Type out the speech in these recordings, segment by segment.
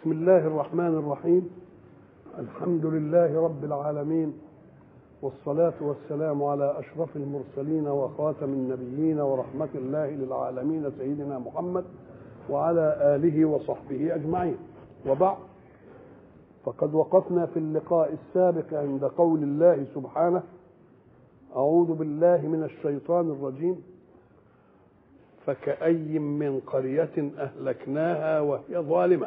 بسم الله الرحمن الرحيم الحمد لله رب العالمين والصلاة والسلام على أشرف المرسلين وخاتم النبيين ورحمة الله للعالمين سيدنا محمد وعلى آله وصحبه أجمعين وبعد فقد وقفنا في اللقاء السابق عند قول الله سبحانه أعوذ بالله من الشيطان الرجيم فكأي من قرية أهلكناها وهي ظالمة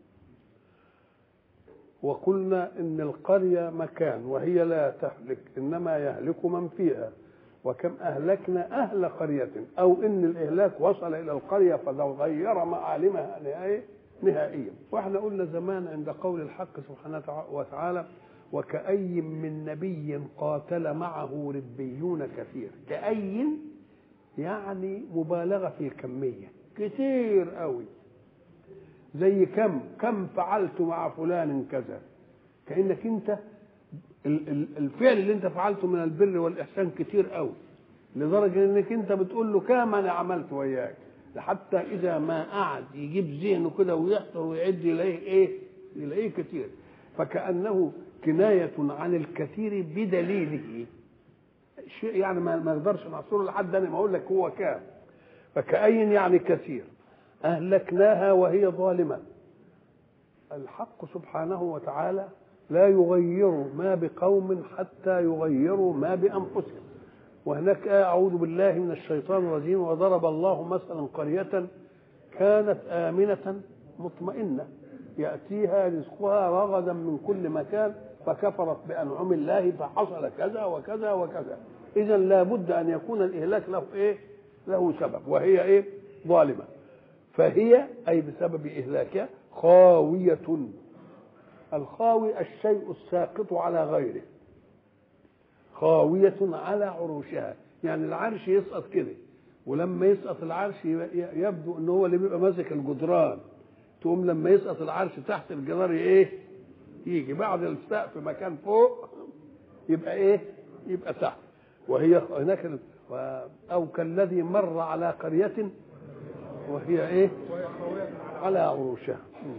وقلنا إن القرية مكان وهي لا تهلك إنما يهلك من فيها وكم أهلكنا أهل قرية أو إن الإهلاك وصل إلى القرية فغير معالمها نهائيا نهائيا واحنا قلنا زمان عند قول الحق سبحانه وتعالى وكأي من نبي قاتل معه ربيون كثير كأي يعني مبالغة في الكمية كتير قوي زي كم كم فعلت مع فلان كذا كأنك انت الفعل اللي انت فعلته من البر والإحسان كتير قوي لدرجة انك انت بتقول له كم انا عملت وياك حتى اذا ما قعد يجيب ذهنه كده ويحضر ويعد يلاقيه ايه يلاقيه كتير فكأنه كناية عن الكثير بدليله شيء يعني ما نقدرش نحصره لحد انا ما اقول لك هو كام فكأين يعني كثير أهلكناها وهي ظالمة الحق سبحانه وتعالى لا يغير ما بقوم حتى يغيروا ما بأنفسهم وهناك آية أعوذ بالله من الشيطان الرجيم وضرب الله مثلا قرية كانت آمنة مطمئنة يأتيها رزقها رغدا من كل مكان فكفرت بأنعم الله فحصل كذا وكذا وكذا إذا لابد أن يكون الإهلاك له إيه؟ له سبب وهي إيه؟ ظالمة فهي أي بسبب إهلاكها خاوية الخاوي الشيء الساقط على غيره خاوية على عروشها يعني العرش يسقط كده ولما يسقط العرش يبدو ان هو اللي بيبقى ماسك الجدران تقوم لما يسقط العرش تحت الجدار ايه يجي بعد السقف مكان فوق يبقى ايه يبقى تحت وهي هناك او كالذي مر على قرية وهي ايه على عروشها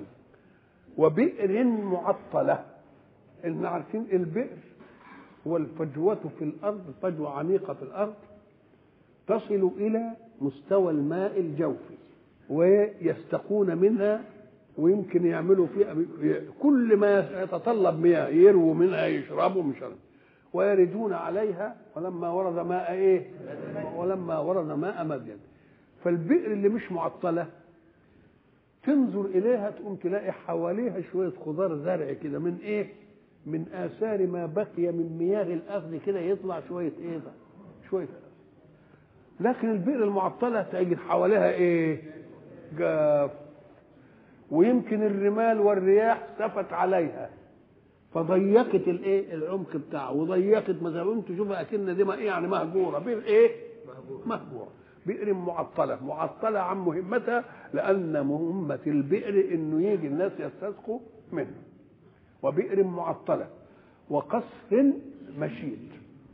وبئر معطلة اللي عارفين البئر هو الفجوة في الأرض فجوة عميقة في الأرض تصل إلى مستوى الماء الجوفي ويستقون منها ويمكن يعملوا فيها كل ما يتطلب مياه يرووا منها يشربوا مش عارف ويردون عليها ولما ورد ماء ايه ولما ورد ماء مدين فالبئر اللي مش معطله تنظر اليها تقوم تلاقي حواليها شويه خضار زرع كده من ايه من اثار ما بقي من مياه الاخذ كده يطلع شويه ايه ده شويه لكن البئر المعطله تجد حواليها ايه جاف ويمكن الرمال والرياح سفت عليها فضيقت الايه العمق بتاعه وضيقت مثلا انتوا شوفوا اكن دي ما ايه يعني مهجوره بئر ايه مهجوره بئر معطله معطله عن مهمتها لان مهمه البئر انه يجي الناس يستسقوا منه وبئر معطله وقصر مشيد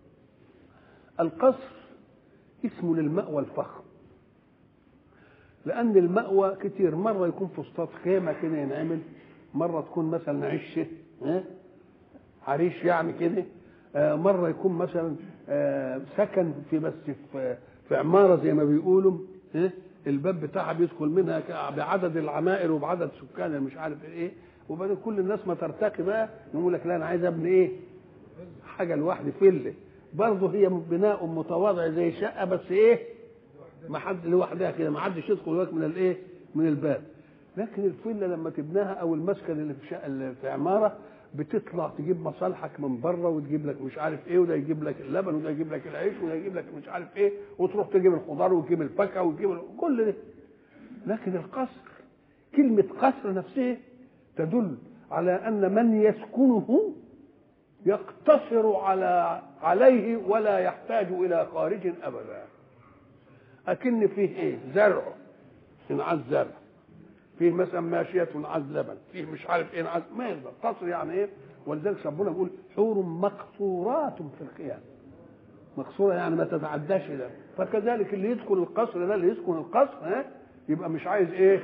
القصر اسمه للمأوى الفخم لأن المأوى كتير مرة يكون فسطاط خيمة كده ينعمل مرة تكون مثلا عشة ها عريش يعني كده آه مرة يكون مثلا آه سكن في بس في, في عمارة زي ما بيقولوا ها الباب بتاعها بيدخل منها بعدد العمائر وبعدد سكان مش عارف ايه وبعدين كل الناس ما ترتقي بقى يقول لك لا انا عايز ابني ايه حاجه لوحدي فله برضه هي بناء متواضع زي شقه بس ايه ما حد لوحدها كده ما حدش يدخل لك من الايه من الباب لكن الفيلا لما تبناها او المسكن اللي في شقه اللي في عماره بتطلع تجيب مصالحك من بره وتجيب لك مش عارف ايه وده يجيب لك اللبن وده يجيب لك العيش وده يجيب لك مش عارف ايه وتروح تجيب الخضار وتجيب الفاكهه وتجيب كل ده لكن القصر كلمه قصر نفسها تدل على ان من يسكنه يقتصر على عليه ولا يحتاج الى خارج ابدا اكن فيه ايه زرع ينعز زرع فيه مثلا ماشية تنعز لبن فيه مش عارف ايه نعز ما يقدر قصر يعني ايه ولذلك ربنا بيقول حور مقصورات في الخيام مقصورة يعني ما تتعداش ده فكذلك اللي يدخل القصر ده اللي يسكن القصر ها يبقى مش عايز ايه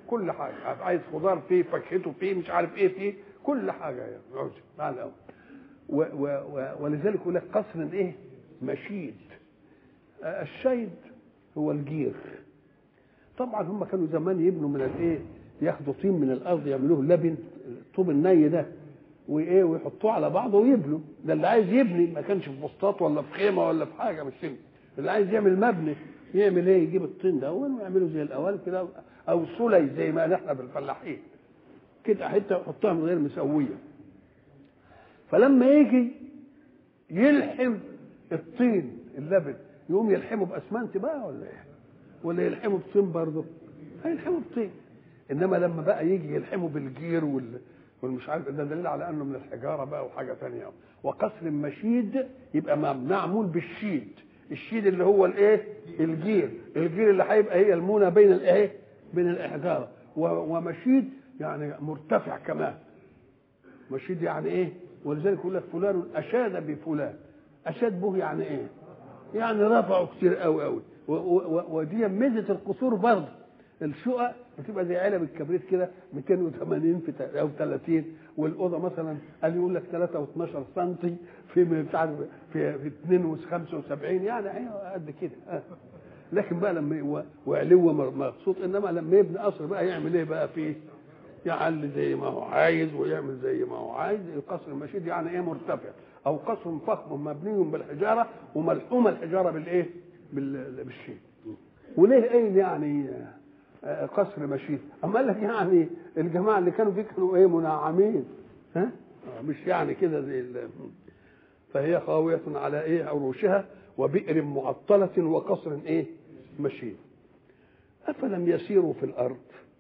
كل حاجه عايز خضار فيه فاكهته فيه مش عارف ايه فيه كل حاجه يعني عاوز مع الاول و و و ولذلك يقول لك قصر ايه مشيد آه، الشيد هو الجير طبعا هم كانوا زمان يبنوا من الايه ياخدوا طين من الارض يعملوه لبن الطوب الني ده وايه ويحطوه على بعضه ويبنوا ده اللي عايز يبني ما كانش في بسطات ولا في خيمه ولا في حاجه مش كده اللي عايز يعمل مبنى يعمل ايه يجيب الطين ده ويعمله زي الاول كده او سلي زي ما نحن بالفلاحين كده حته يحطها من غير مسويه فلما يجي يلحم الطين اللبن يقوم يلحمه باسمنت بقى ولا ايه ولا يلحمه بطين برضه هيلحمه بطين انما لما بقى يجي يلحمه بالجير وال والمش عارف ده دليل على انه من الحجاره بقى وحاجه ثانيه وقصر مشيد يبقى معمول بالشيد الشيد اللي هو الايه الجير الجير اللي هيبقى هي المونه بين الايه بين الاحجار ومشيد يعني مرتفع كمان مشيد يعني ايه ولذلك يقول لك فلان اشاد بفلان اشاد به يعني ايه يعني رفعوا كتير قوي قوي ودي ميزه القصور برضه الشقق بتبقى زي علب الكبريت كده 280 في او 30 والاوضه مثلا قال يقول لك 3 و12 سم في مش عارف في في 2 و75 يعني هي قد كده لكن بقى لما وعلو مقصود انما لما يبني قصر بقى يعمل ايه بقى فيه؟ يعلي زي ما هو عايز ويعمل زي ما هو عايز القصر المشيد يعني ايه مرتفع او قصر فخم مبني بالحجاره وملحومه الحجاره بالايه؟ بالشيء وليه ايه يعني قصر مشيد اما قال لك يعني الجماعه اللي كانوا فيه كانوا ايه منعمين ها مش يعني كده زي فهي خاويه على ايه عروشها وبئر معطله وقصر ايه مشيد افلم يسيروا في الارض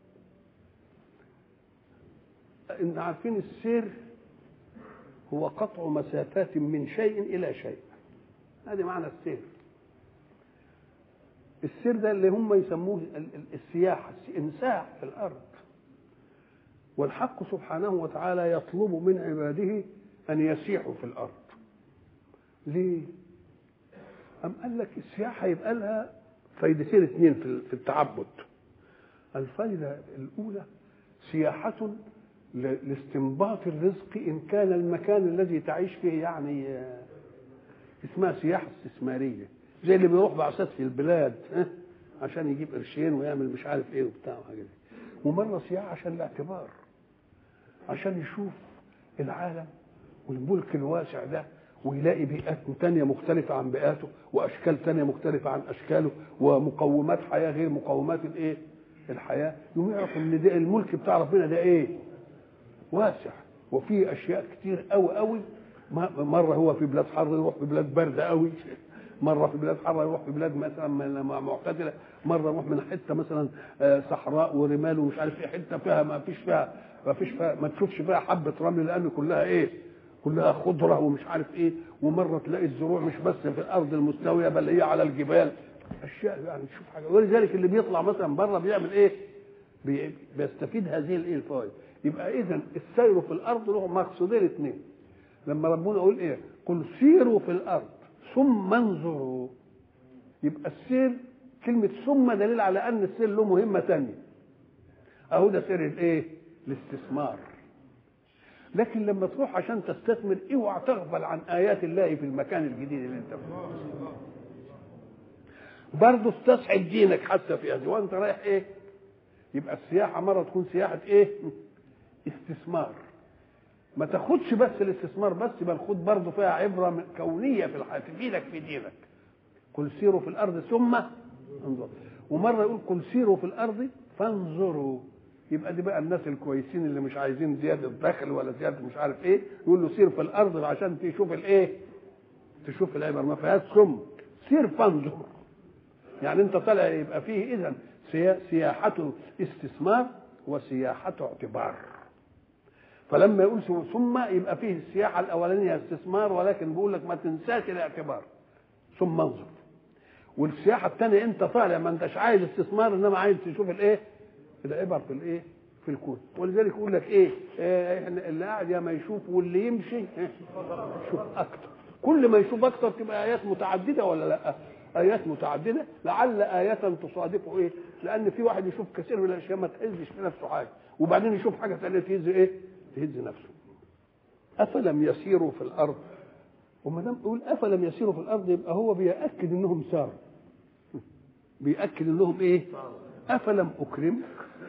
ان عارفين السير هو قطع مسافات من شيء الى شيء هذه معنى السير السير ده اللي هم يسموه السياحة انساح في الأرض والحق سبحانه وتعالى يطلب من عباده أن يسيحوا في الأرض ليه؟ أم قال لك السياحة يبقى لها فايدتين اثنين في التعبد الفايدة الأولى سياحة لاستنباط الرزق إن كان المكان الذي تعيش فيه يعني اسمها سياحة استثمارية زي اللي بيروح بعثات في البلاد ها عشان يجيب قرشين ويعمل مش عارف ايه وبتاع وحاجات ومره سياحه عشان الاعتبار عشان يشوف العالم والملك الواسع ده ويلاقي بيئات تانية مختلفة عن بيئاته وأشكال تانية مختلفة عن أشكاله ومقومات حياة غير مقومات الإيه؟ الحياة يقوم يعرف إن ده الملك بتاع ربنا ده إيه؟ واسع وفيه أشياء كتير أوي أوي مرة هو في بلاد حر يروح في بلاد باردة أوي مره في بلاد حاره يروح في بلاد مثلا معتدله مره يروح من حته مثلا صحراء ورمال ومش عارف ايه حته فيها ما فيش فيها ما فيش فيها ما تشوفش فيها حبه رمل لان كلها ايه كلها خضره ومش عارف ايه ومره تلاقي الزروع مش بس في الارض المستويه بل هي على الجبال اشياء يعني تشوف حاجه ولذلك اللي بيطلع مثلا بره بيعمل ايه؟ بيستفيد هذه الايه الفوائد يبقى اذا السير في الارض له مقصودين اثنين لما ربنا يقول ايه؟ قل سيروا في الارض ثم انظروا يبقى السير كلمة ثم دليل على أن السير له مهمة تانية أهو ده سير الإيه؟ الاستثمار لكن لما تروح عشان تستثمر اوعى تغفل عن آيات الله في المكان الجديد اللي أنت فيه برضه استصحب دينك حتى في هذه وأنت رايح إيه؟ يبقى السياحة مرة تكون سياحة إيه؟ استثمار ما تاخدش بس الاستثمار بس بل خد برضه فيها عبره كونيه في الحياه تفيدك في دينك قل سيروا في الارض ثم انظروا ومره يقول قل سيروا في الارض فانظروا يبقى دي بقى الناس الكويسين اللي مش عايزين زياده دخل ولا زياده مش عارف ايه يقول له سير في الارض عشان تشوف الايه تشوف العبر ما فيهاش ثم سير فانظر يعني انت طالع يبقى فيه اذا سياحه استثمار وسياحه اعتبار فلما يقول ثم يبقى فيه السياحه الاولانيه استثمار ولكن بيقول لك ما تنساش الاعتبار ثم انظر والسياحه الثانيه انت طالع ما انتش عايز استثمار انما عايز تشوف الايه العبر في الايه في الكون ولذلك يقول لك ايه, إيه اللي قاعد يا ما يشوف واللي يمشي يشوف اكتر كل ما يشوف اكتر تبقى ايات متعدده ولا لا ايات متعدده لعل ايه تصادف ايه لان في واحد يشوف كثير من الاشياء ما تهزش في نفسه حاجه وبعدين يشوف حاجه ثانيه تهز ايه تهز نفسه افلم يسيروا في الارض وما دام يقول افلم يسيروا في الارض يبقى هو بياكد انهم ساروا بياكد انهم ايه افلم اكرمك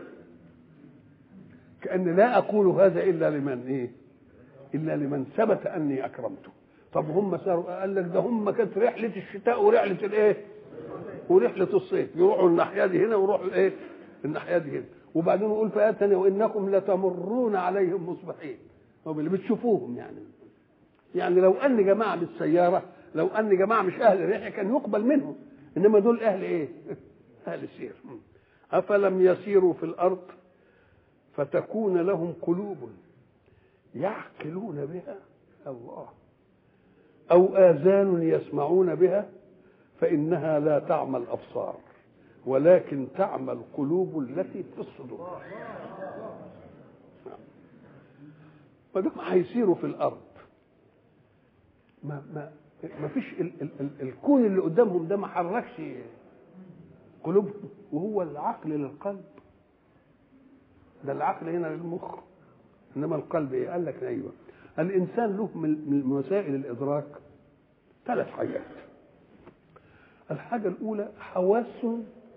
كان لا اقول هذا الا لمن ايه الا لمن ثبت اني اكرمته طب هم ساروا قال لك ده هم كانت رحله الشتاء ورحله الايه ورحله الصيف يروحوا الناحيه دي هنا ويروحوا الايه الناحيه دي هنا وبعدين يقول في ايه ثانيه وانكم لتمرون عليهم مصبحين هو اللي بتشوفوهم يعني يعني لو ان جماعه بالسياره لو ان جماعه مش اهل الرحله كان يقبل منهم انما دول اهل ايه اهل السير افلم يسيروا في الارض فتكون لهم قلوب يعقلون بها الله او اذان يسمعون بها فانها لا تعمى الابصار ولكن تعمى القلوب التي في الصدور ما دام هيسيروا في الارض ما ما ما فيش ال ال ال الكون اللي قدامهم ده ما حركش قلوبهم وهو العقل للقلب ده العقل هنا للمخ انما القلب ايه قال لك ايوه الانسان له من وسائل الادراك ثلاث حاجات الحاجه الاولى حواس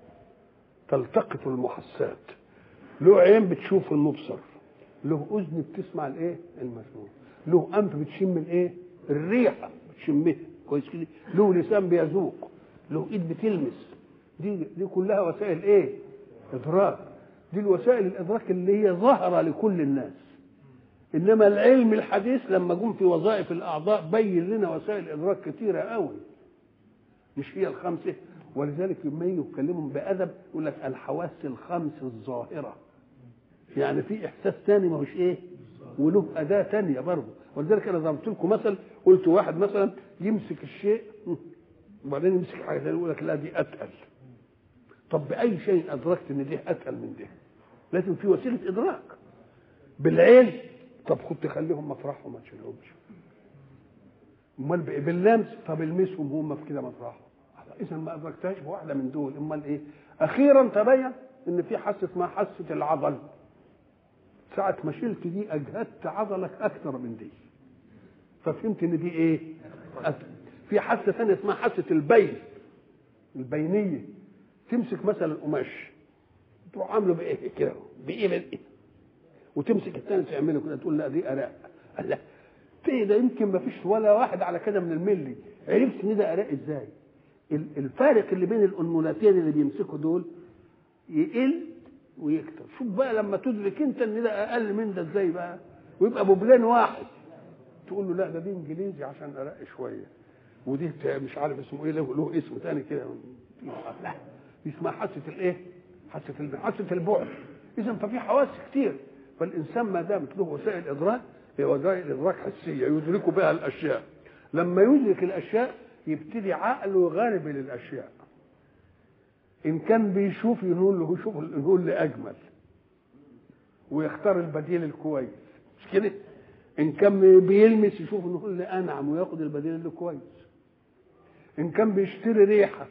تلتقط المحسات له عين بتشوف المبصر له اذن بتسمع الايه المسموع له انف بتشم الايه الريحه بتشمها كويس كده له لسان بيذوق له ايد بتلمس دي دي كلها وسائل ايه ادراك دي الوسائل الادراك اللي هي ظاهره لكل الناس انما العلم الحديث لما جم في وظائف الاعضاء بين لنا وسائل ادراك كثيره قوي مش هي الخمسه ولذلك لما يجوا يتكلموا بادب يقول لك الحواس الخمس الظاهره يعني في احساس ثاني ما هوش ايه وله اداه ثانيه برضه ولذلك انا ضربت لكم مثل قلت واحد مثلا يمسك الشيء وبعدين يمسك حاجه ثانيه يقول لك لا دي اتقل طب باي شيء ادركت ان دي اتقل من دي لازم في وسيله ادراك بالعين طب خد تخليهم مطرحهم ما تشيلهمش امال باللمس طب المسهم هم في كده مطرحهم اذا ما ادركتهاش بواحده من دول امال ايه اخيرا تبين ان في حاسه اسمها حاسه العضل ساعة ما شلت دي أجهدت عضلك أكثر من دي ففهمت إن دي إيه؟ أكثر. في حاسة ثانية اسمها حاسة البين البينية تمسك مثلا القماش تروح عامله بإيه كده بإيه بالإيه وتمسك الثاني تعمله كده تقول لا دي أراء لا ايه ده يمكن ما فيش ولا واحد على كده من الملي عرفت ان ده اراء ازاي الفارق اللي بين الانمولتين اللي بيمسكوا دول يقل ويكتر شوف بقى لما تدرك انت ان ده اقل من ده ازاي بقى ويبقى بوبلين واحد تقول له لا ده دي انجليزي عشان ارق شويه ودي مش عارف اسمه ايه له, له اسم ثاني كده لا دي اسمها حاسه الايه؟ حاسه حاسه البعد اذا ففي حواس كتير فالانسان ما دامت له وسائل ادراك هي وسائل ادراك حسيه يدرك بها الاشياء لما يدرك الاشياء يبتدي عقله يغارب للاشياء ان كان بيشوف يقول له شوف يقول لي اجمل ويختار البديل الكويس مش كده ان كان بيلمس يشوف انه يقول لي انعم وياخد البديل اللي كويس ان كان بيشتري ريحه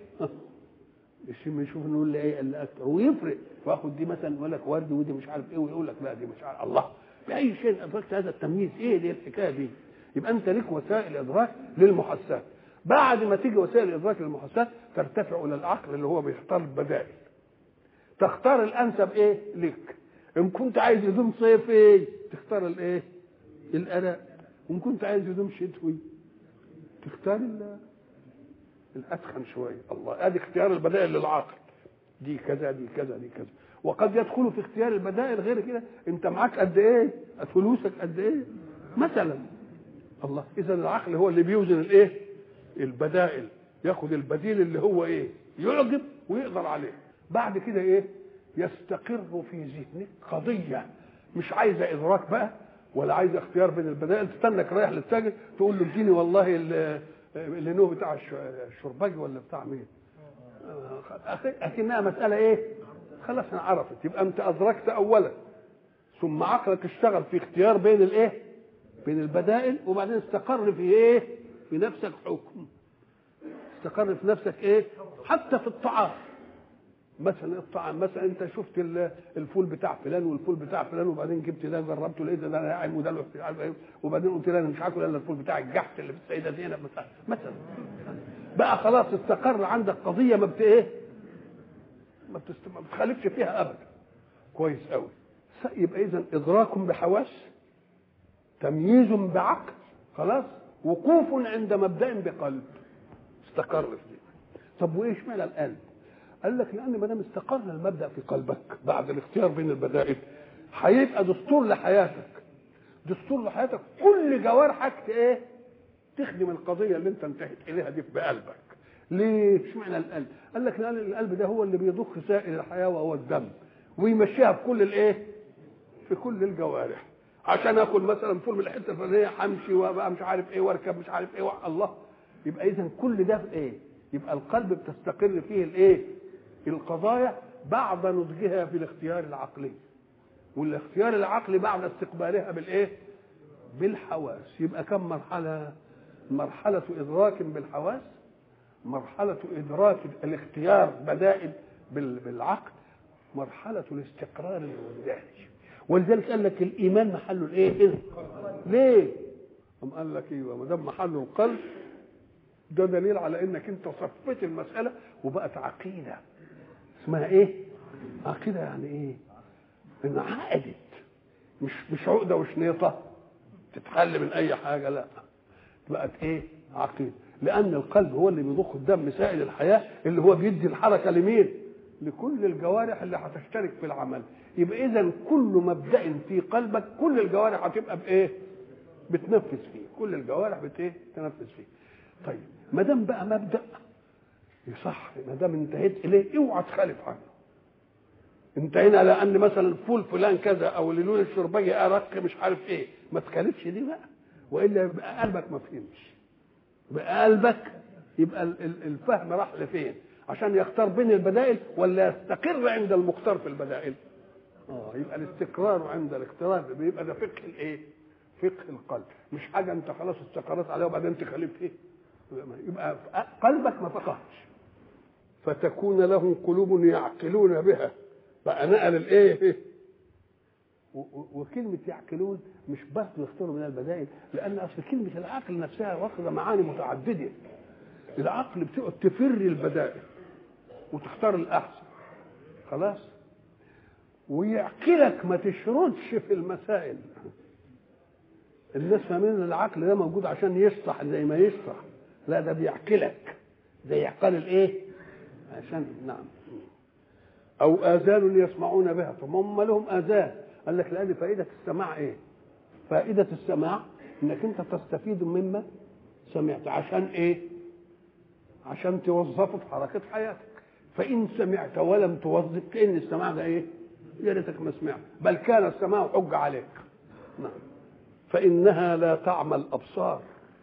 يشم يشوف انه يقول لي ايه اللي اكتر ويفرق واخد دي مثلا يقول لك ورد ودي مش عارف ايه ويقول لك لا دي مش عارف الله باي شيء ادركت هذا التمييز ايه دي الحكايه دي يبقى انت لك وسائل ادراك للمحسات بعد ما تيجي وسائل الادراك للمحسات ترتفع الى العقل اللي هو بيختار البدائل تختار الانسب ايه لك ان كنت عايز هدوم صيفي تختار الايه الاراء وان كنت عايز هدوم شتوي تختار الاتخن شويه الله ادي اختيار البدائل للعقل دي كذا دي كذا دي كذا وقد يدخل في اختيار البدائل غير كده انت معاك قد ايه فلوسك قد ايه مثلا الله اذا العقل هو اللي بيوزن الايه البدائل ياخد البديل اللي هو ايه يعجب ويقدر عليه بعد كده ايه يستقر في ذهنك قضيه مش عايزه ادراك بقى ولا عايزه اختيار بين البدائل تستنك رايح للتاجر تقول له اديني والله اللي بتاع الشرباجي ولا بتاع مين اكنها مساله ايه خلاص انا عرفت يبقى انت ادركت اولا ثم عقلك اشتغل في اختيار بين الايه بين البدائل وبعدين استقر في ايه في نفسك حكم استقر في نفسك ايه حتى في الطعام مثلا الطعام مثلا انت شفت ال- الفول بتاع فلان والفول بتاع فلان وبعدين جبت ده جربته لقيت ده ناعم وده له مش عارف ايه وبعدين قلت لا انا مش هاكل الا الفول بتاع الجحت اللي في السيده زينب مثلا مثلا بقى خلاص استقر عندك قضيه ما بت ايه ما بتست- ما بتخالفش فيها ابدا كويس قوي يبقى اذا ادراك بحواس تمييز بعقل خلاص وقوف عند مبدا بقلب استقر في دي طب وايه اشمعنى القلب قال لك لان ما دام استقر المبدا في قلبك بعد الاختيار بين البدائل هيبقى دستور لحياتك دستور لحياتك كل جوارحك ت- ايه تخدم القضيه اللي انت انتهيت اليها دي بقلبك ليه اشمعنى القلب قال لك لان القلب ده هو اللي بيضخ سائل الحياه وهو الدم ويمشيها في كل الايه في كل الجوارح عشان اكل مثلا فول من الحته الفلانيه همشي وابقى مش عارف ايه واركب مش عارف ايه وع- الله يبقى اذا كل ده في ايه يبقى القلب بتستقر فيه الايه القضايا بعد نضجها في الاختيار العقلي والاختيار العقلي بعد استقبالها بالايه بالحواس يبقى كم مرحله مرحله ادراك بالحواس مرحله ادراك الاختيار بدائل بال- بالعقل مرحله الاستقرار الوجداني ولذلك قال لك الايمان محله الايه ليه قام قال لك ايوه ما دام محله القلب ده دليل على انك انت صفيت المساله وبقت عقيده اسمها ايه عقيده يعني ايه انعقدت مش مش عقده وشنيطه تتحل من اي حاجه لا بقت ايه عقيده لان القلب هو اللي بيضخ الدم سائل الحياه اللي هو بيدي الحركه لمين لكل الجوارح اللي هتشترك في العمل يبقى اذا كل مبدا في قلبك كل الجوارح هتبقى بايه بتنفذ فيه كل الجوارح بت ايه تنفذ فيه طيب ما دام بقى مبدا يصح ما دام انتهيت اليه اوعى تخالف عنه انتهينا لان مثلا فول فلان كذا او لون الشربيه ارق مش عارف ايه ما تخالفش دي بقى والا يبقى قلبك ما فهمش يبقى قلبك يبقى ال- ال- الفهم راح لفين عشان يختار بين البدائل ولا يستقر عند المختار في البدائل اه يبقى الاستقرار عند الاختيار بيبقى ده فقه الايه فقه القلب مش حاجه انت خلاص استقريت عليها وبعدين تخالف ايه يبقى قلبك ما فقهش فتكون لهم قلوب يعقلون بها بقى نقل الايه و- و- وكلمة يعقلون مش بس يختاروا من البدائل لأن أصل كلمة العقل نفسها واخدة معاني متعددة العقل بتقعد تفر البدائل وتختار الأحسن خلاص ويعقلك ما تشردش في المسائل الناس فاهمين ان العقل ده موجود عشان يشطح زي ما يشطح لا ده بيعقلك زي عقال الايه عشان نعم او اذان يسمعون بها طب هم لهم اذان قال لك لان فائده السماع ايه فائده السماع انك انت تستفيد مما سمعت عشان ايه عشان توظفه في حركه حياتك فان سمعت ولم توظف كان السماع ده ايه يا ريتك ما سمعت بل كان السماع حجه عليك نعم فانها لا تعمى الابصار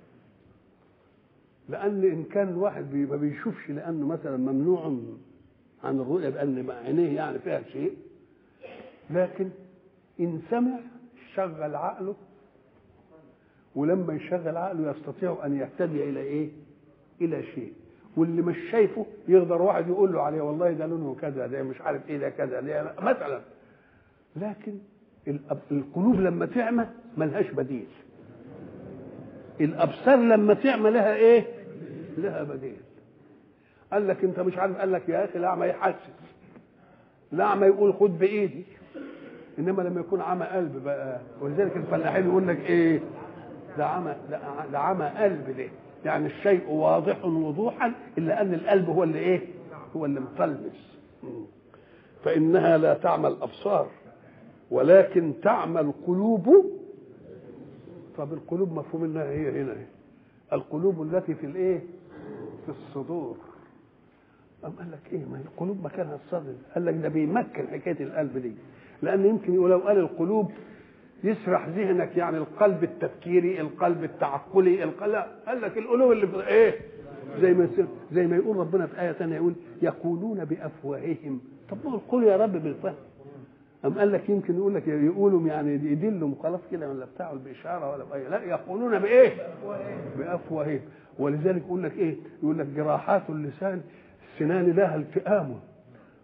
لان ان كان الواحد بي- ما بيشوفش لانه مثلا ممنوع عن الرؤيه بان عينيه يعني فيها شيء لكن ان سمع شغل عقله ولما يشغل عقله يستطيع ان يهتدي الى ايه؟ الى شيء واللي مش شايفه يقدر واحد يقول له عليه والله ده لونه كذا ده مش عارف ايه ده كذا ده مثلا لكن الأب- القلوب لما تعمى ملهاش بديل الابصار لما تعمى لها ايه لها بديل قال لك انت مش عارف قال لك يا اخي الاعمى يحسس الاعمى يقول خد بايدي انما لما يكون عمى قلب بقى ولذلك الفلاحين يقول لك ايه ده عمى ده, ده عمى قلب ده يعني الشيء واضح وضوحا الا ان القلب هو اللي ايه هو اللي مطلمس فانها لا تعمى الابصار ولكن تعمى القلوب طب القلوب مفهوم انها هي هنا إيه؟ القلوب التي في الايه في الصدور قام قال لك ايه ما هي القلوب مكانها الصدر قال لك ده بيمكن حكايه القلب دي لان يمكن يقول لو قال القلوب يسرح ذهنك يعني القلب التفكيري القلب التعقلي القلب لا قال لك القلوب اللي في ايه زي ما يصير زي ما يقول ربنا في ايه ثانيه يقول يقولون بافواههم طب ما هو القول يا رب بالفهم أم قال لك يمكن يقول لك يقولوا يعني يدلهم خلاص كده ولا بتاع بإشارة ولا بأي لا يقولون بإيه؟ بأفواههم ولذلك يقول لك إيه؟ يقول لك جراحات اللسان السنان لها التئام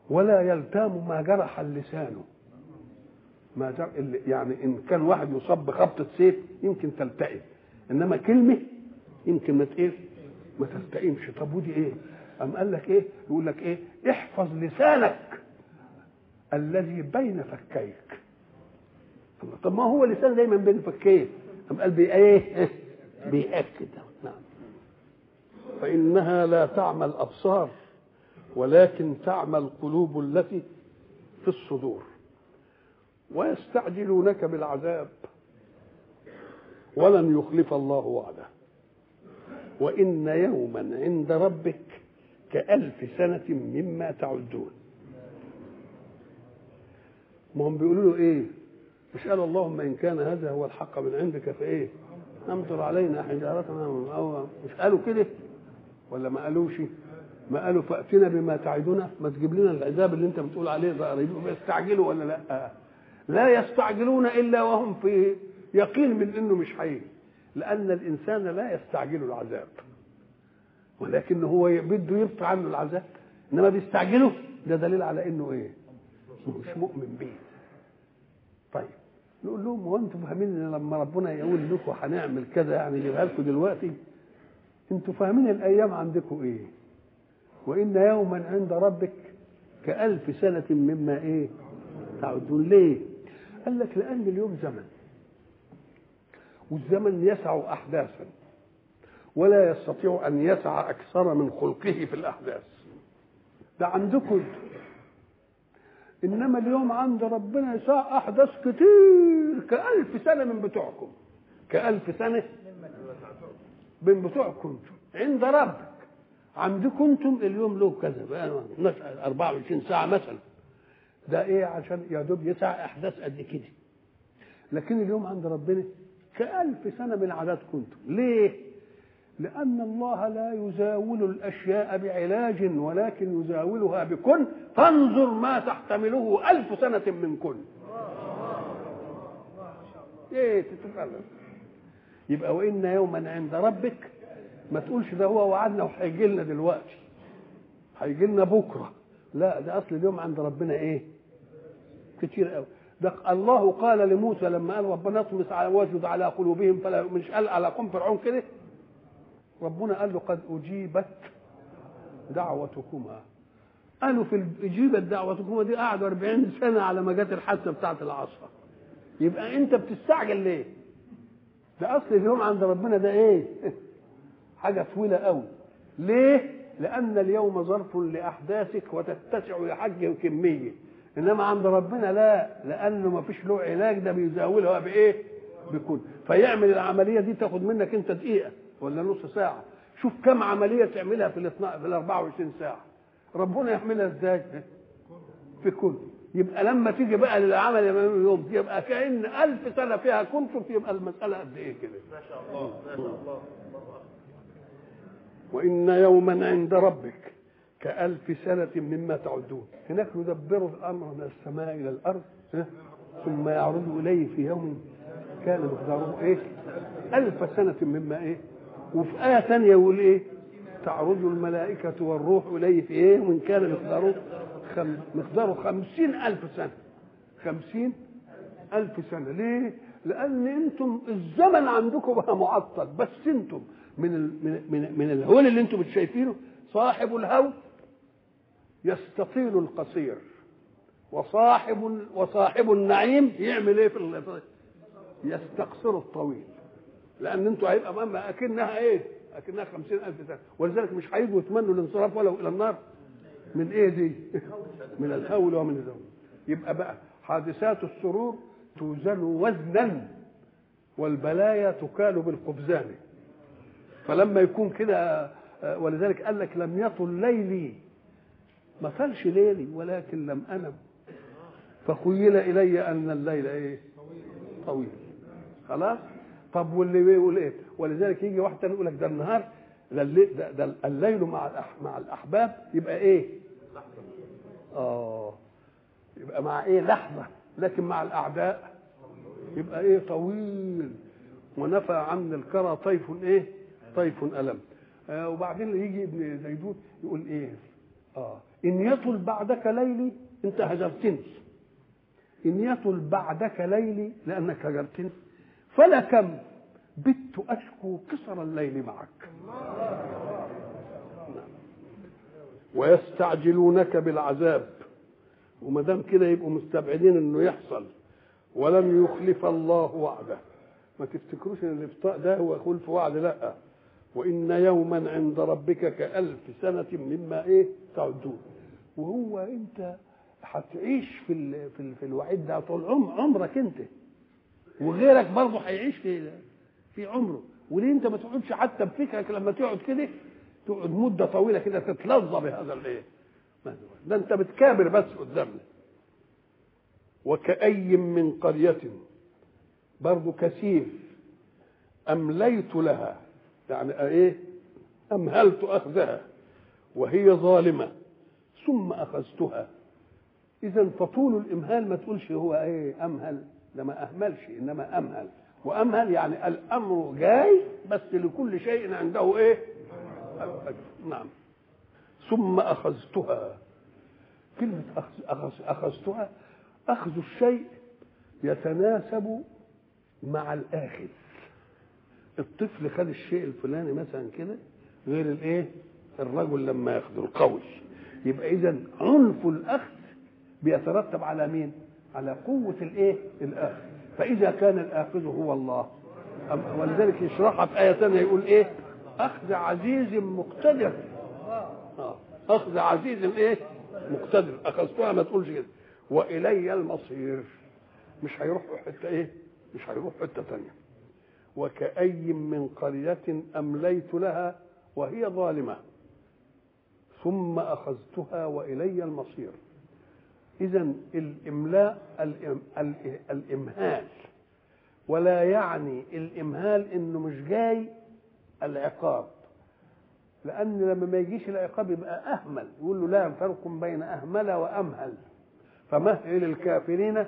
ولا يلتام ما جرح اللسان ما جرح يعني ان كان واحد يصاب بخبطه سيف يمكن تلتئم انما كلمه يمكن ما ايه ما تلتئمش طب ودي ايه أم قال لك ايه يقول لك ايه احفظ لسانك الذي بين فكيك طب ما هو لسان دايما بين فكيك أم قال بي ايه بيأكد نعم فإنها لا تعمى الأبصار ولكن تعمى القلوب التي في الصدور ويستعجلونك بالعذاب ولن يخلف الله وعده وإن يوما عند ربك كألف سنة مما تعدون ما هم بيقولوا له إيه مش قال اللهم إن كان هذا هو الحق من عندك فإيه أمطر علينا حجارة أو مش قالوا كده ولا ما قالوش ما قالوا فأتنا بما تعدنا ما تجيب لنا العذاب اللي أنت بتقول عليه ده قريب يستعجلوا ولا لا لا يستعجلون إلا وهم في يقين من إنه مش هيجي لأن الإنسان لا يستعجل العذاب ولكن هو بده يبطي عنه العذاب انما بيستعجله ده دليل على انه ايه مش مؤمن بيه طيب نقول لهم هو انتم فاهمين ان لما ربنا يقول لكم هنعمل كذا يعني يجيبها لكم دلوقتي انتم فاهمين الايام عندكم ايه وان يوما عند ربك كألف سنة مما ايه تعدون ليه قال لك لأن اليوم زمن والزمن يسع أحداثا ولا يستطيع أن يسع أكثر من خلقه في الأحداث ده عندكم إنما اليوم عند ربنا يسع أحداث كتير كألف سنة من بتوعكم كألف سنة من بتوعكم عند ربك عندكم انتم اليوم له كذا بقى 24 ساعة مثلا ده ايه عشان يا دوب يسع احداث قد كده لكن اليوم عند ربنا كألف سنة من عددكم كنتم ليه لأن الله لا يزاول الأشياء بعلاج ولكن يزاولها بكن فانظر ما تحتمله ألف سنة من كن ايه تتكلم يبقى وإن يوما عند ربك ما تقولش ده هو وعدنا وهيجي لنا دلوقتي هيجي لنا بكره لا ده اصل اليوم عند ربنا ايه كتير قوي ده الله قال لموسى لما قال ربنا اطمس على وجد على قلوبهم فلا مش قال على قوم فرعون كده ربنا قال له قد اجيبت دعوتكما قالوا في اجيبت دعوتكما دي قعدوا 40 سنه على ما جت الحادثه بتاعت العصا يبقى انت بتستعجل ليه؟ ده اصل اليوم عند ربنا ده ايه؟ حاجه طويله قوي ليه؟ لأن اليوم ظرف لأحداثك وتتسع لحجه كمية إنما عند ربنا لا لأنه ما فيش له علاج ده بيزاولها بإيه؟ بكل فيعمل العملية دي تاخد منك أنت دقيقة ولا نص ساعة شوف كم عملية تعملها في ال في ال 24 ساعة ربنا يعملها إزاي؟ في كل يبقى لما تيجي بقى للعمل يوم يبقى كأن ألف سنة فيها كنتم يبقى المسألة قد إيه كده ما شاء الله ما شاء الله وإن يوما عند ربك كألف سنة مما تعدون هناك يدبر الأمر من السماء إلى الأرض ثم يعرض إليه في يوم كان مقداره إيه ألف سنة مما إيه وفي آية ثانية يقول إيه تعرض الملائكة والروح إليه في إيه وإن كان مقداره خم... مقداره خمسين ألف سنة خمسين ألف سنة ليه لأن أنتم الزمن عندكم بقى معطل بس أنتم من ال... من من, من الهول اللي أنتم شايفينه صاحب الهول يستطيل القصير وصاحب وصاحب النعيم يعمل ايه في ال... يستقصر الطويل لان انتوا هيبقى مهما اكنها ايه اكنها خمسين الف سنه ولذلك مش هيجوا يتمنوا الانصراف ولو الى النار من ايه دي من الهول ومن الزول يبقى بقى حادثات السرور توزن وزنا والبلايا تكال بالقبزان فلما يكون كده ولذلك قال لك لم يطل ليلي ما طالش ليلي ولكن لم انم فخيل الي ان الليل ايه طويل خلاص طب واللي بيقول ايه ولذلك يجي واحد تاني يقول لك ده النهار ده الليل, ده, ده الليل مع الأح مع الاحباب يبقى ايه اه يبقى مع ايه لحظه لكن مع الاعداء يبقى ايه طويل ونفى عن الكرى طيف ايه طيف الم آه وبعدين يجي ابن زيدون يقول ايه اه ان يطل بعدك ليلي انت هجرتني ان يطل بعدك ليلي لانك هجرتني فلا كم بت اشكو قصر الليل معك ويستعجلونك بالعذاب وما دام كده يبقوا مستبعدين انه يحصل ولم يخلف الله وعده ما تفتكروش ان الابطاء ده هو خلف وعد لا وان يوما عند ربك كالف سنه مما ايه تعدون وهو انت هتعيش في ال في, ال في الوعيد ده طول عم عمرك انت وغيرك برضه هيعيش في في عمره وليه انت ما تقعدش حتى بفكرك لما تقعد كده تقعد مده طويله كده تتلظى بهذا الايه ده انت بتكابر بس قدامنا وكأي من قرية برضو كثير أمليت لها يعني إيه أمهلت أخذها وهي ظالمة ثم أخذتها إذا فطول الإمهال ما تقولش هو إيه أمهل ده ما أهملش إنما أمهل وأمهل يعني الأمر جاي بس لكل شيء عنده إيه نعم ثم أخذتها كلمة أخذ أخذتها أخذ الشيء يتناسب مع الآخذ الطفل خد الشيء الفلاني مثلا كده غير الايه الرجل لما ياخده القوي يبقى اذا عنف الاخذ بيترتب على مين على قوة الايه الاخذ فاذا كان الاخذ هو الله ولذلك يشرحها في آية ثانية يقول ايه اخذ عزيز مقتدر آه. اخذ عزيز ايه مقتدر اخذتها ما تقولش كده والي المصير مش هيروح حته ايه مش هيروح حته ثانيه وكأي من قرية أمليت لها وهي ظالمة ثم أخذتها وإلي المصير إذا الإملاء الإمهال ولا يعني الإمهال إنه مش جاي العقاب لأن لما ما يجيش العقاب يبقى أهمل يقول له لا فرق بين أهمل وأمهل فمهل الكافرين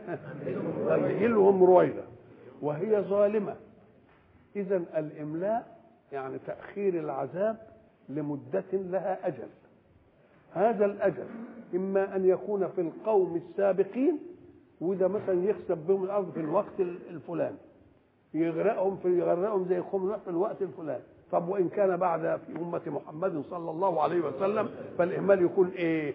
مهلهم رويدا وهي ظالمة إذا الإملاء يعني تأخير العذاب لمدة لها أجل هذا الأجل إما أن يكون في القوم السابقين وده مثلا يخسف بهم الأرض في الوقت الفلاني يغرقهم في يغرقهم زي قوم في الوقت الفلاني طب وإن كان بعد في أمة محمد صلى الله عليه وسلم فالإهمال يكون إيه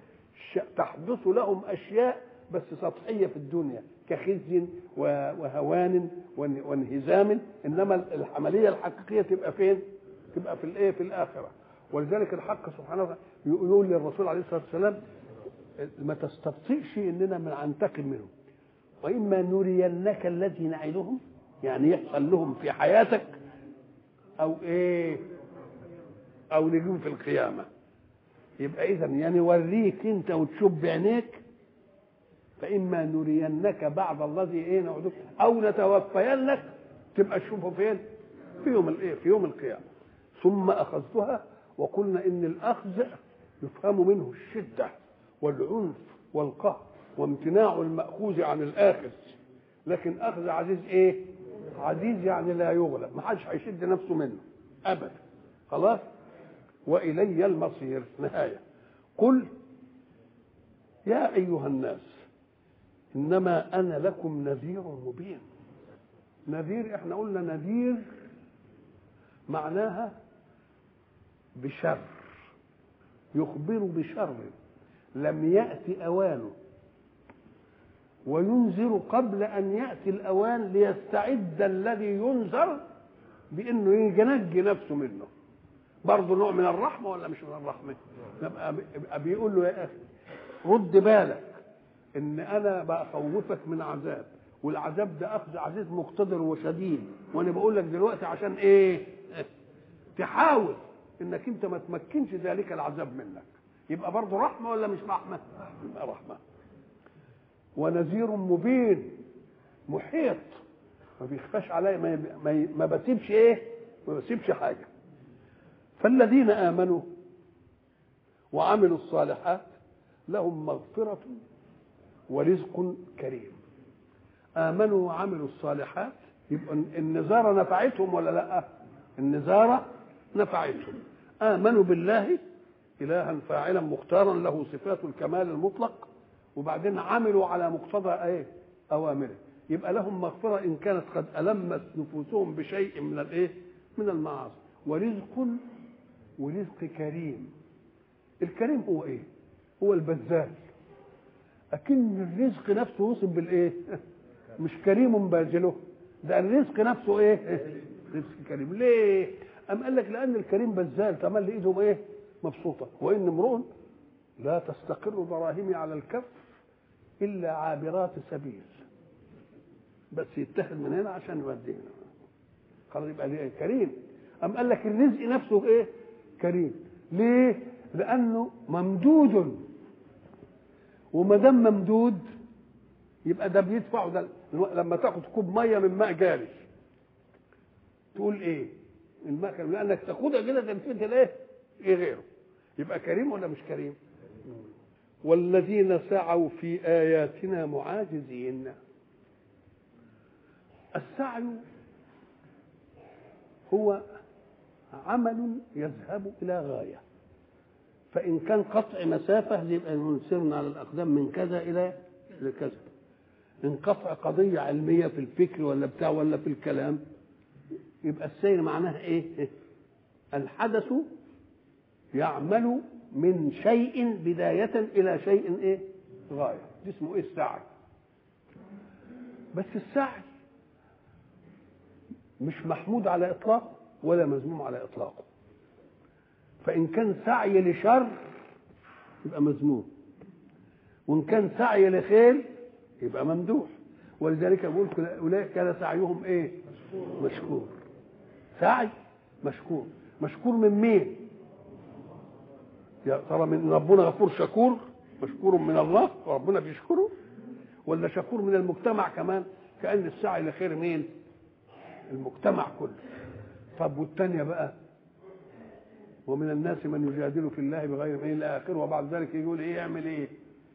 تحدث لهم أشياء بس سطحية في الدنيا كخزي وهوان وانهزام انما العمليه الحقيقيه تبقى فين؟ تبقى في الايه؟ في الاخره ولذلك الحق سبحانه وتعالى يقول للرسول عليه الصلاه والسلام ما تستبطئش اننا من ننتقم منهم واما نرينك الذي نعدهم يعني يحصل لهم في حياتك او ايه؟ او نجيهم في القيامه يبقى اذا يعني نوريك انت وتشوف بعينيك فإما نرينك بعض الذي إيه نعدك أو نتوفينك تبقى تشوفه فين؟ في يوم الإيه؟ في يوم القيامة ثم أخذتها وقلنا إن الأخذ يفهم منه الشدة والعنف والقهر وامتناع المأخوذ عن الآخذ لكن أخذ عزيز إيه؟ عزيز يعني لا يغلب ما حدش هيشد نفسه منه أبدا خلاص وإلي المصير نهاية قل يا أيها الناس انما انا لكم نذير مبين نذير احنا قلنا نذير معناها بشر يخبر بشر لم يأتي أوانه وينذر قبل أن يأتي الأوان ليستعد الذي ينذر بأنه ينجي نفسه منه برضه نوع من الرحمة ولا مش من الرحمة يبقى بيقول له يا أخي رد بالك ان انا بخوفك من عذاب والعذاب ده اخذ عزيز مقتدر وشديد وانا بقول لك دلوقتي عشان ايه تحاول انك انت ما تمكنش ذلك العذاب منك يبقى برضه رحمه ولا مش رحمه يبقى رحمه ونذير مبين محيط ما بيخفاش عليا ما, ما, ما بسيبش ايه ما بسيبش حاجه فالذين امنوا وعملوا الصالحات لهم مغفره ورزق كريم آمنوا وعملوا الصالحات يبقى النزارة نفعتهم ولا لا النزارة نفعتهم آمنوا بالله إلها فاعلا مختارا له صفات الكمال المطلق وبعدين عملوا على مقتضى ايه اوامره يبقى لهم مغفره ان كانت قد المت نفوسهم بشيء من الايه من المعاصي ورزق ورزق كريم الكريم هو ايه هو البذال اكن الرزق نفسه وصف بالايه مش كريم باذله ده الرزق نفسه ايه رزق كريم ليه ام قال لك لان الكريم بذال تملي ايدهم ايه مبسوطه وان امرؤ لا تستقر دراهمي على الكف الا عابرات سبيل بس يتخذ من هنا عشان يودي هنا خلاص يبقى ليه كريم ام قال لك الرزق نفسه ايه كريم ليه لانه ممدود وما دام ممدود يبقى ده بيدفعه ده لما تاخد كوب ميه من ماء جاري تقول ايه الماء كريم لانك تاخدها كده تلفت الايه ايه غيره يبقى كريم ولا مش كريم والذين سعوا في اياتنا معاجزين السعي هو عمل يذهب الى غايه فان كان قطع مسافه يبقى نسيرنا على الاقدام من كذا الى لكذا ان قطع قضيه علميه في الفكر ولا بتاع ولا في الكلام يبقى السير معناها ايه الحدث يعمل من شيء بداية إلى شيء إيه؟ غاية، دي اسمه إيه السعي؟ بس السعي مش محمود على إطلاقه ولا مذموم على إطلاقه. فإن كان سعي لشر يبقى مذموم. وإن كان سعي لخير يبقى ممدوح. ولذلك يقول أولئك كان سعيهم إيه؟ مشكور. سعي مشكور، مشكور من مين؟ يا ترى من ربنا غفور شكور مشكور من الله وربنا بيشكره ولا شكور من المجتمع كمان كأن السعي لخير مين المجتمع كله طب والتانية بقى ومن الناس من يجادل في الله بغير علم الى اخره وبعد ذلك يقول ايه يعمل ايه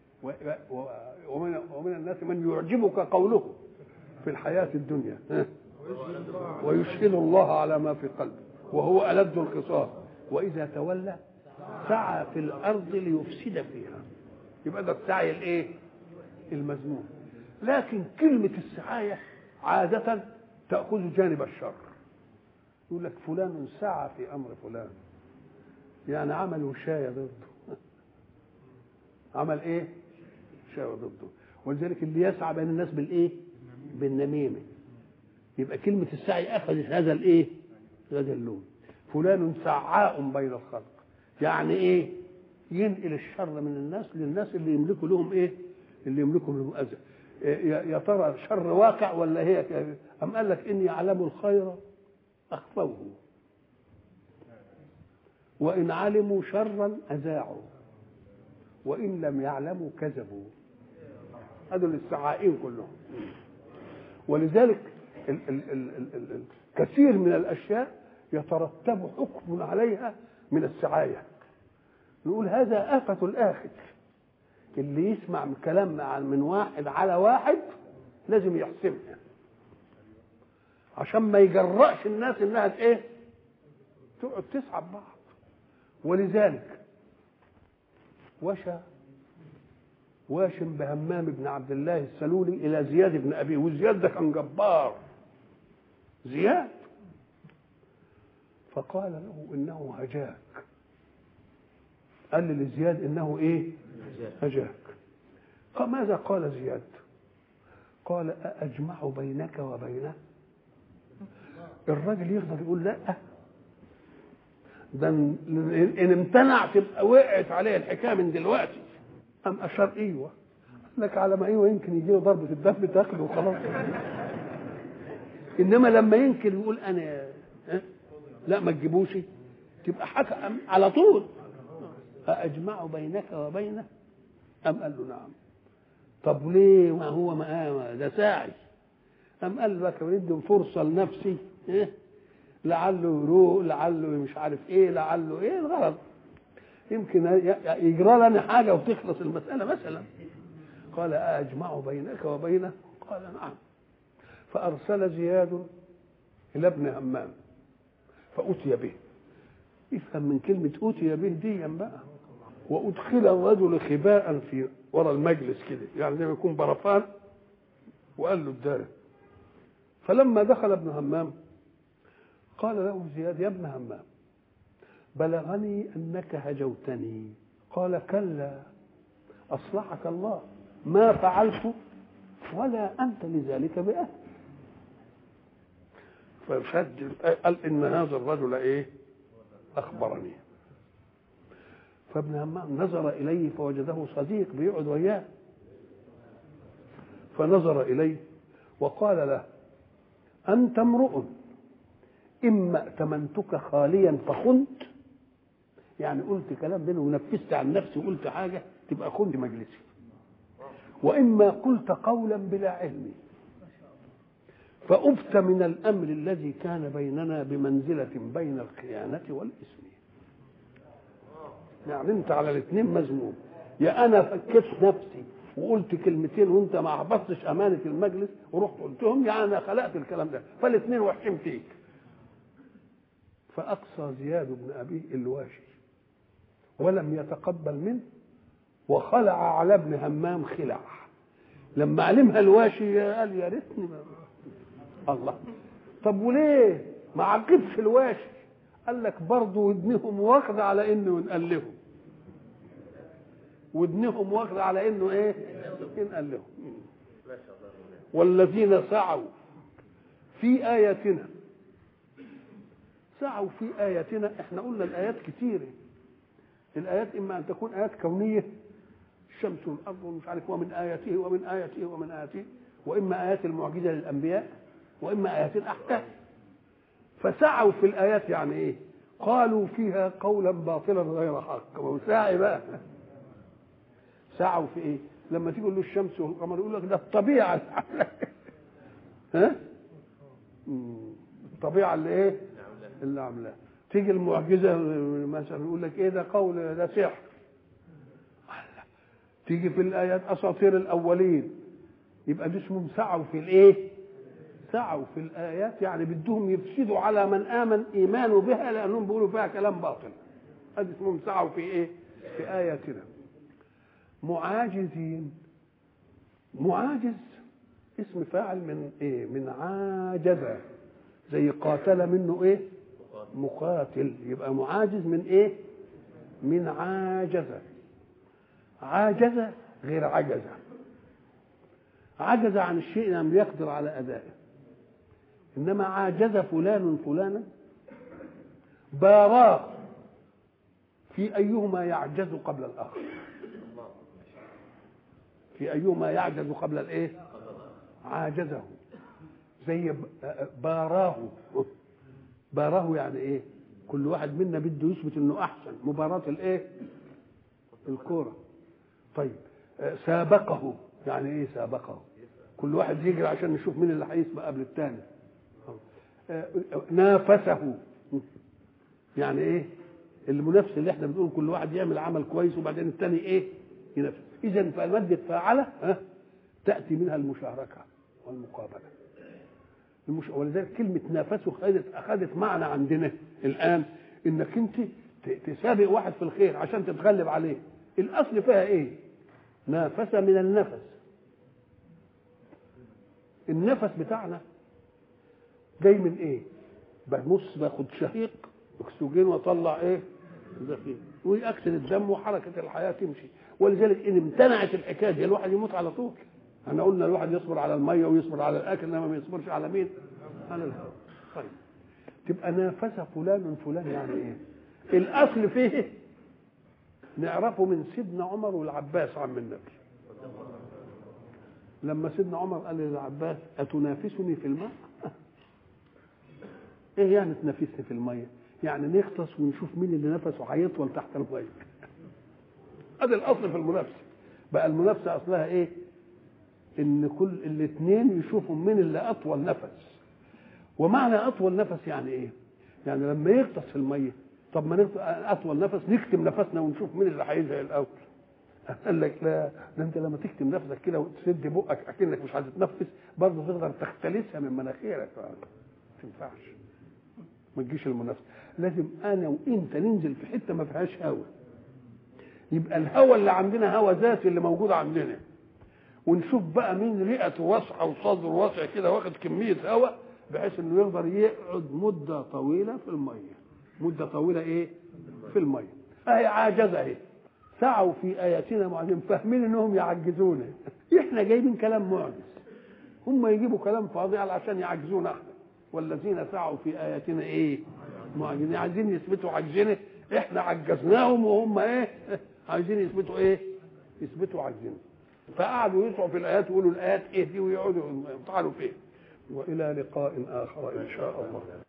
ومن ومن الناس من يعجبك قوله في الحياة الدنيا ويشهد الله على ما في قلبه وهو ألد الخصام وإذا تولى سعى في الارض ليفسد فيها يبقى ده السعي الايه المذموم لكن كلمه السعايه عاده تاخذ جانب الشر يقول لك فلان سعى في امر فلان يعني عمل وشاية ضده عمل ايه شاية ضده ولذلك اللي يسعى بين الناس بالايه بالنميمه يبقى كلمه السعي اخذت هذا الايه هذا اللون فلان سعاء بين الخلق يعني ايه ينقل الشر من الناس للناس اللي يملكوا لهم ايه اللي يملكوا لهم اذى إيه يا ترى شر واقع ولا هي ام قال لك اني اعلم الخير اخفوه وان علموا شرا اذاعوا وان لم يعلموا كذبوا هذول السعائين كلهم ولذلك ال ال ال ال ال كثير من الاشياء يترتب حكم عليها من السعاية نقول هذا آفة الآخر اللي يسمع من كلام من واحد على واحد لازم يحسمها عشان ما يجرأش الناس انها ايه تقعد تسعى ببعض ولذلك وشى واشم بهمام بن عبد الله السلولي الى زياد بن ابيه وزياد ده كان جبار زياد فقال له انه هجاك قال لزياد انه ايه هجاك قال ماذا قال زياد قال أأجمع بينك وبينه الراجل يقدر يقول لا ده ان امتنع تبقى وقعت عليه الحكايه من دلوقتي ام اشار ايوه لك على ما ايوه يمكن يجي له ضربه الدم تاخده وخلاص انما لما يمكن يقول انا لا ما تجيبوش تبقى حكم على طول أأجمع بينك وبينه أم قال له نعم طب ليه ما هو ما ده ساعي أم قال لك بدي فرصة لنفسي إيه؟ لعله يروق لعله مش عارف ايه لعله ايه الغرض يمكن يجرى لنا حاجه وتخلص المساله مثلا قال أجمع بينك وبينه قال نعم فأرسل زياد إلى ابن همام فأتي به افهم من كلمة أتي به دي بقى وادخل الرجل خباء في ورا المجلس كده يعني زي ما يكون برفان وقال له الدار فلما دخل ابن همام قال له زياد يا ابن همام بلغني انك هجوتني قال كلا اصلحك الله ما فعلت ولا انت لذلك باهل فشد قال ان هذا الرجل ايه اخبرني فابن همام نظر اليه فوجده صديق بيقعد وياه فنظر اليه وقال له انت امرؤ اما ائتمنتك خاليا فخنت يعني قلت كلام بينه ونفذت عن نفسي وقلت حاجه تبقى خنت مجلسي واما قلت قولا بلا علم فأبت من الأمر الذي كان بيننا بمنزلة بين الخيانة والإثم يعني أنت على الاثنين مذموم يا أنا فكيت نفسي وقلت كلمتين وأنت ما حفظتش أمانة المجلس ورحت قلتهم يا أنا خلقت الكلام ده فالاثنين وحشين فيك فأقصى زياد بن أبي الواشي ولم يتقبل منه وخلع على ابن همام خلع لما علمها الواشي قال يا ريتني الله طب وليه ما عاقبش الواشي قال لك برضه ودنهم واخده على انه ينقل لهم ودنهم واخده على انه ايه ينقل لهم والذين سعوا في اياتنا سعوا في اياتنا احنا قلنا الايات كتيره الايات اما ان تكون ايات كونيه الشمس والارض ومش عارف ومن اياته ومن اياته ومن اياته واما ايات المعجزه للانبياء واما ايات الاحكام فسعوا في الايات يعني ايه قالوا فيها قولا باطلا غير حق ما هو ساعي بقى سعوا في ايه لما تيجي له الشمس والقمر يقول لك ده الطبيعه ها الطبيعه اللي ايه اللي عاملاها تيجي المعجزه مثلا يقول لك ايه ده قول ده سحر تيجي في الايات اساطير الاولين يبقى دي اسمهم سعوا في الايه سعوا في الايات يعني بدهم يفسدوا على من امن ايمانه بها لانهم بيقولوا فيها كلام باطل هذه اسمهم سعوا في ايه في اياتنا معاجزين معاجز اسم فاعل من ايه من عاجز زي قاتل منه ايه مقاتل يبقى معاجز من ايه من عاجز عاجز غير عجز عجز عن الشيء لم يقدر على ادائه انما عاجز فلان فلانا باراه في ايهما يعجز قبل الاخر في ايهما يعجز قبل الايه عاجزه زي باراه باراه يعني ايه كل واحد منا بده يثبت انه احسن مباراه الايه الكوره طيب سابقه يعني ايه سابقه كل واحد يجري عشان نشوف مين اللي هيسبق قبل الثاني نافسه يعني ايه المنافس اللي احنا بنقول كل واحد يعمل عمل كويس وبعدين الثاني ايه ينافس اذا فماده فاعله ها تاتي منها المشاركه والمقابله المش... ولذلك كلمه نافسه خدت اخذت معنى عندنا الان انك انت تسابق واحد في الخير عشان تتغلب عليه الاصل فيها ايه نافس من النفس النفس بتاعنا جاي من ايه بنص باخد شهيق اكسجين واطلع ايه دقيق ويأكسد الدم وحركة الحياة تمشي ولذلك إن امتنعت الحكاية دي الواحد يموت على طول احنا قلنا الواحد يصبر على المية ويصبر على الأكل إنما ما يصبرش على مين؟ على الهواء طيب تبقى نافس فلان فلان يعني إيه؟ الأصل فيه نعرفه من سيدنا عمر والعباس عم النبي لما سيدنا عمر قال للعباس أتنافسني في الماء؟ ايه يعني تنافسني في الميه؟ يعني نغطس ونشوف مين اللي نفسه هيطول تحت الميه. هذا الاصل في المنافسه. بقى المنافسه اصلها ايه؟ ان كل الاثنين يشوفوا مين اللي اطول نفس. ومعنى اطول نفس يعني ايه؟ يعني لما يغطس في الميه طب ما نغطس اطول نفس نكتم نفسنا ونشوف مين اللي هيزهق الاول. قال لك لا ده انت لما تكتم نفسك كده وتسد بقك اكنك مش هتتنفس برضه تقدر تختلسها من مناخيرك ما تنفعش. ما تجيش المنافسه لازم انا وانت ننزل في حته ما فيهاش هوا يبقى الهوى اللي عندنا هوى ذاتي اللي موجود عندنا ونشوف بقى مين رئته واسعه وصدره واسع كده واخد كميه هوى بحيث انه يقدر يقعد مده طويله في الميه مده طويله ايه في الميه اهي عاجزه اهي سعوا في اياتنا معجزين فاهمين انهم يعجزونا احنا جايبين كلام معجز هم يجيبوا كلام فاضي علشان يعجزونا احنا والذين سعوا في اياتنا ايه معجزين عايزين يثبتوا عجزنا احنا عجزناهم وهم ايه عايزين يثبتوا ايه يثبتوا عجزنا فقعدوا يسعوا في الايات ويقولوا الايات ايه دي ويقعدوا يطعنوا فيه والى لقاء اخر ان شاء الله